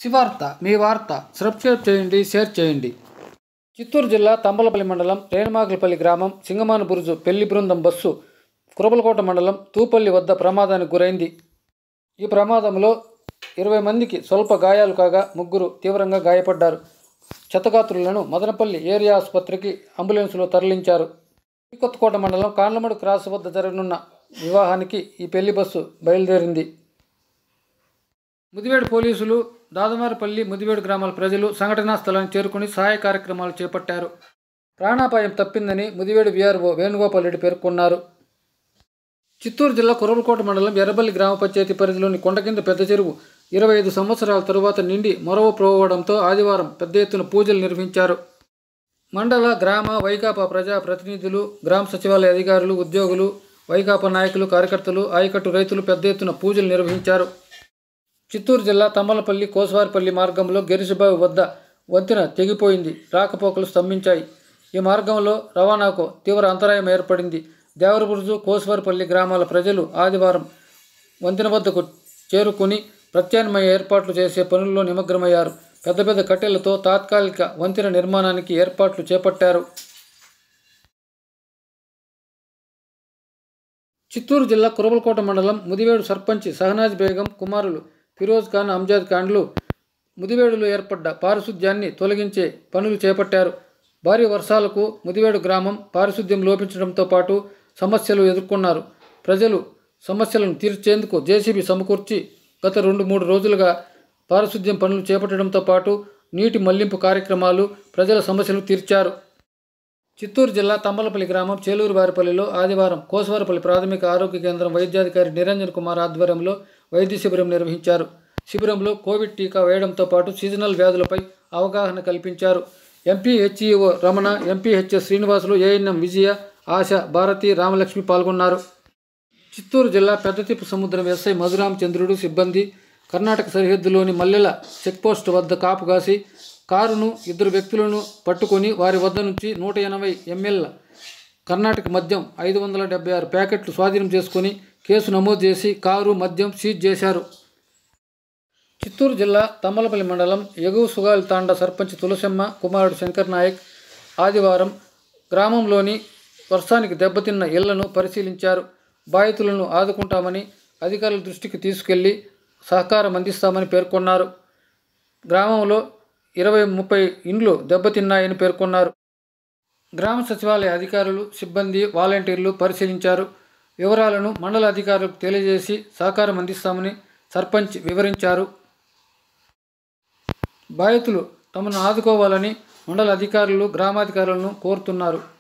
శివార్త మీ వార్త సబ్స్క్రైబ్ చేయండి షేర్ చేయండి చిత్తూరు జిల్లా తంబలపల్లి మండలం రేణుమాకులపల్లి గ్రామం సింగమాన బురుజు పెళ్లి బృందం బస్సు కురబలకోట మండలం తూపల్లి వద్ద ప్రమాదానికి గురైంది ఈ ప్రమాదంలో ఇరవై మందికి స్వల్ప గాయాలు కాగా ముగ్గురు తీవ్రంగా గాయపడ్డారు క్షతగాత్రులను మదనపల్లి ఏరియా ఆసుపత్రికి అంబులెన్సులో తరలించారు కొత్తకోట మండలం కాండ్లమడు క్రాస్ వద్ద జరగనున్న వివాహానికి ఈ పెళ్లి బస్సు బయలుదేరింది ముదివేడు పోలీసులు దాదమారపల్లి ముదివేడు గ్రామాల ప్రజలు సంఘటనా స్థలానికి చేరుకుని సహాయ కార్యక్రమాలు చేపట్టారు ప్రాణాపాయం తప్పిందని ముదివేడు విఆర్ఓ వేణుగోపాల్ రెడ్డి పేర్కొన్నారు చిత్తూరు జిల్లా కురవలకోట మండలం ఎర్రబల్లి గ్రామ పంచాయతీ పరిధిలోని కొండకింద పెద్ద చెరువు ఇరవై ఐదు సంవత్సరాల తరువాత నిండి మొరవ ప్రోవడంతో ఆదివారం పెద్ద ఎత్తున పూజలు నిర్వహించారు మండల గ్రామ వైకాపా ప్రజా ప్రతినిధులు గ్రామ సచివాలయ అధికారులు ఉద్యోగులు వైకాపా నాయకులు కార్యకర్తలు ఆయకట్టు రైతులు పెద్ద ఎత్తున పూజలు నిర్వహించారు చిత్తూరు జిల్లా తమ్మలపల్లి కోసవారిపల్లి మార్గంలో గెరిసిబావి వద్ద వంతెన తెగిపోయింది రాకపోకలు స్తంభించాయి ఈ మార్గంలో రవాణాకు తీవ్ర అంతరాయం ఏర్పడింది దేవరబురుజు కోసవారిపల్లి గ్రామాల ప్రజలు ఆదివారం వంతెన వద్దకు చేరుకుని ప్రత్యామ్నాయ ఏర్పాట్లు చేసే పనుల్లో నిమగ్నమయ్యారు పెద్ద పెద్ద కట్టెలతో తాత్కాలిక వంతెన నిర్మాణానికి ఏర్పాట్లు చేపట్టారు చిత్తూరు జిల్లా కురబలకోట మండలం ముదివేడు సర్పంచ్ సహనాజ్ బేగం కుమారులు ఫిరోజ్ ఖాన్ అంజాద్ ఖాన్లు ముదివేడులో ఏర్పడ్డ పారిశుద్ధ్యాన్ని తొలగించే పనులు చేపట్టారు భారీ వర్షాలకు ముదివేడు గ్రామం పారిశుద్ధ్యం లోపించడంతో పాటు సమస్యలు ఎదుర్కొన్నారు ప్రజలు సమస్యలను తీర్చేందుకు జేసీబీ సమకూర్చి గత రెండు మూడు రోజులుగా పారిశుద్ధ్యం పనులు చేపట్టడంతో పాటు నీటి మళ్లింపు కార్యక్రమాలు ప్రజల సమస్యలు తీర్చారు చిత్తూరు జిల్లా తమ్మలపల్లి గ్రామం చేలూరు వారిపల్లిలో ఆదివారం కోసవారపల్లి ప్రాథమిక ఆరోగ్య కేంద్రం వైద్యాధికారి నిరంజన్ కుమార్ ఆధ్వర్యంలో వైద్య శిబిరం నిర్వహించారు శిబిరంలో కోవిడ్ టీకా వేయడంతో పాటు సీజనల్ వ్యాధులపై అవగాహన కల్పించారు MP HEO Ramana MP HS Srinivasulu ANM Vijaya Asha Bharathi Ramalakshmi పాల్గొన్నారు చిత్తూరు జిల్లా పెద్దతిప్పు సముద్రం ఎస్ఐ మధురామచంద్రుడు సిబ్బంది కర్ణాటక సరిహద్దులోని మల్లెల చెక్పోస్ట్ వద్ద కాపు కాసి కారును ఇద్దరు వ్యక్తులను పట్టుకొని వారి వద్ద నుంచి నూట ఎనభై ఎంఎల్ కర్ణాటక మద్యం ఐదు వందల డెబ్బై ఆరు ప్యాకెట్లు స్వాధీనం చేసుకుని కేసు నమోదు చేసి కారు మద్యం సీజ్ చేశారు చిత్తూరు జిల్లా తమ్మలపల్లి మండలం ఎగువ సుగాలి తాండ సర్పంచ్ తులసమ్మ కుమారుడు శంకర్ నాయక్ ఆదివారం గ్రామంలోని వర్షానికి దెబ్బతిన్న ఇళ్లను పరిశీలించారు బాధితులను ఆదుకుంటామని అధికారుల దృష్టికి తీసుకెళ్లి సహకారం అందిస్తామని పేర్కొన్నారు గ్రామంలో ఇరవై ముప్పై ఇండ్లు దెబ్బతిన్నాయని పేర్కొన్నారు గ్రామ సచివాలయ అధికారులు సిబ్బంది వాలంటీర్లు పరిశీలించారు వివరాలను మండల అధికారులకు తెలియజేసి సహకారం అందిస్తామని సర్పంచ్ వివరించారు బాధితులు తమను ఆదుకోవాలని మండల అధికారులు గ్రామాధికారులను కోరుతున్నారు